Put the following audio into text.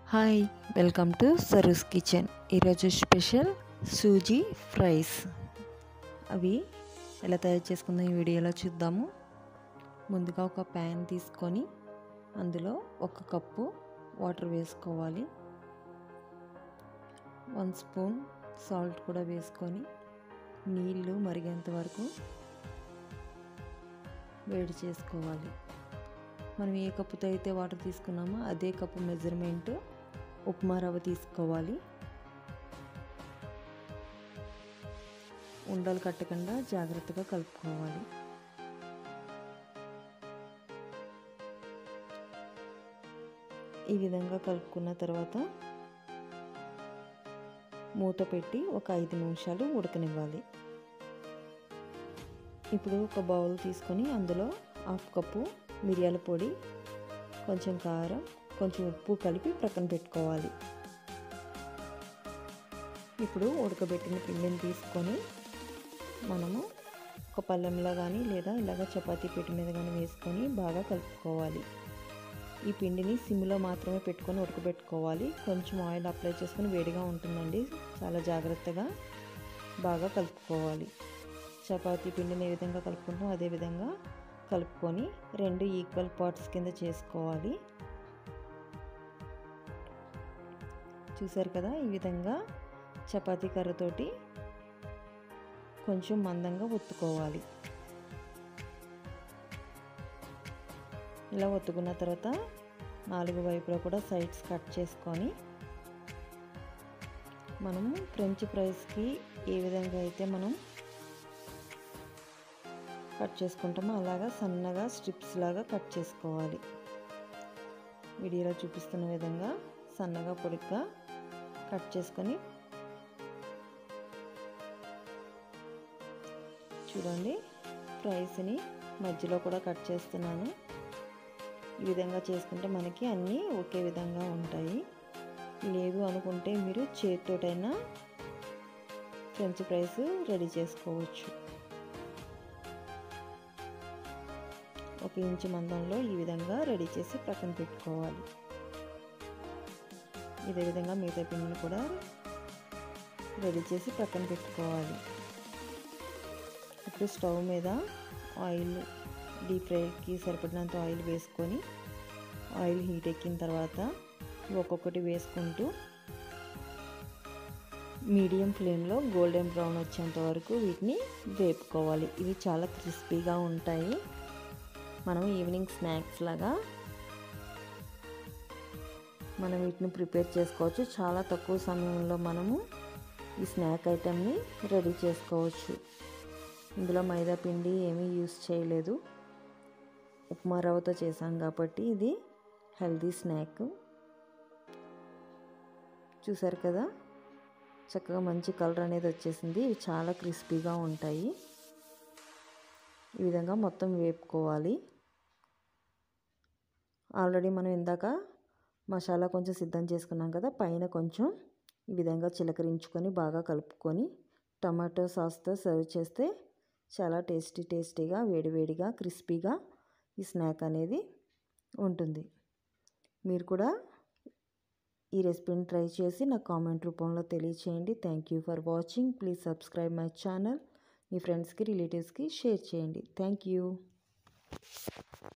hi welcome to Saru's kitchen ఈరోజు special suji fries అవి ఎలా తయారు చేసుకుందాం ఈ వీడియోలో చూద్దాము ముందుగా ఒక ప్యాన్ తీసుకొని అందులో ఒక కప్పు వాటర్ వేసుకోవాలి వన్ స్పూన్ సాల్ట్ కూడా వేసుకొని నీళ్ళు మరిగేంత వరకు వేడి చేసుకోవాలి మనం ఏ కప్పుతో అయితే వాటర్ తీసుకున్నామో అదే కప్పు మెజర్మెంట్ ఉప్మా రవ్వ తీసుకోవాలి ఉండలు కట్టకుండా జాగ్రత్తగా కలుపుకోవాలి ఈ విధంగా కలుపుకున్న తర్వాత మూత పెట్టి ఒక ఐదు నిమిషాలు ఉడకనివ్వాలి ఇప్పుడు ఒక బౌల్ తీసుకొని అందులో హాఫ్ కప్పు మిరియాల పొడి కొంచెం కారం కొంచెం ఉప్పు కలిపి ప్రక్కన పెట్టుకోవాలి ఇప్పుడు ఉడకబెట్టిన పిండిని తీసుకొని మనము ఒక పళ్ళెంలో కానీ లేదా ఇలాగ చపాతీ పెట్టి మీద కానీ వేసుకొని బాగా కలుపుకోవాలి ఈ పిండిని సిమ్లో మాత్రమే పెట్టుకొని ఉడకబెట్టుకోవాలి కొంచెం ఆయిల్ అప్లై చేసుకొని వేడిగా ఉంటుందండి చాలా జాగ్రత్తగా బాగా కలుపుకోవాలి చపాతీ పిండిని ఏ విధంగా కలుపుకుంటామో అదే విధంగా కలుపుకొని రెండు ఈక్వల్ పార్ట్స్ కింద చేసుకోవాలి చూసారు కదా ఈ విధంగా చపాతీ కర్రతోటి కొంచెం మందంగా ఒత్తుకోవాలి ఇలా ఒత్తుకున్న తర్వాత నాలుగు వైపులా కూడా సైడ్స్ కట్ చేసుకొని మనము ఫ్రెంచ్ ఫ్రైస్కి ఏ విధంగా అయితే మనం కట్ చేసుకుంటామో అలాగా సన్నగా స్ట్రిప్స్ లాగా కట్ చేసుకోవాలి వీడియోలో చూపిస్తున్న విధంగా సన్నగా పొడిగ్గా కట్ చేసుకొని చూడండి ఫ్రైస్ని మధ్యలో కూడా కట్ చేస్తున్నాను ఈ విధంగా చేసుకుంటే మనకి అన్నీ ఒకే విధంగా ఉంటాయి లేదు అనుకుంటే మీరు చేతితోటైనా ఫ్రెంచ్ ఫ్రైస్ రెడీ చేసుకోవచ్చు ఒక ఇంచు మందంలో ఈ విధంగా రెడీ చేసి పక్కన పెట్టుకోవాలి ఇదే విధంగా మిగతా పిండిని కూడా రెడీ చేసి పక్కన పెట్టుకోవాలి ఇప్పుడు స్టవ్ మీద ఆయిల్ డీప్ ఫ్రైకి సరిపడినంత ఆయిల్ వేసుకొని ఆయిల్ హీట్ ఎక్కిన తర్వాత ఒక్కొక్కటి వేసుకుంటూ మీడియం ఫ్లేమ్లో గోల్డెన్ బ్రౌన్ వచ్చేంత వరకు వీటిని వేపుకోవాలి ఇవి చాలా క్రిస్పీగా ఉంటాయి మనం ఈవినింగ్ స్నాక్స్ లాగా మనం వీటిని ప్రిపేర్ చేసుకోవచ్చు చాలా తక్కువ సమయంలో మనము ఈ స్నాక్ ఐటెంని రెడీ చేసుకోవచ్చు ఇందులో మైదా పిండి ఏమీ యూస్ చేయలేదు ఉప్మా రవ్వతో చేసాం కాబట్టి ఇది హెల్దీ స్నాక్ చూసారు కదా చక్కగా మంచి కలర్ అనేది వచ్చేసింది ఇవి చాలా క్రిస్పీగా ఉంటాయి ఈ విధంగా మొత్తం వేపుకోవాలి ఆల్రెడీ మనం ఇందాక మసాలా కొంచెం సిద్ధం చేసుకున్నాం కదా పైన కొంచెం ఈ విధంగా చిలకరించుకొని బాగా కలుపుకొని టమాటో సాస్తో సర్వ్ చేస్తే చాలా టేస్టీ టేస్టీగా వేడివేడిగా క్రిస్పీగా ఈ స్నాక్ అనేది ఉంటుంది మీరు కూడా ఈ రెసిపీని ట్రై చేసి నాకు కామెంట్ రూపంలో తెలియచేయండి thank you for watching please subscribe my channel మీ ఫ్రెండ్స్కి రిలేటివ్స్కి షేర్ చేయండి థ్యాంక్ యూ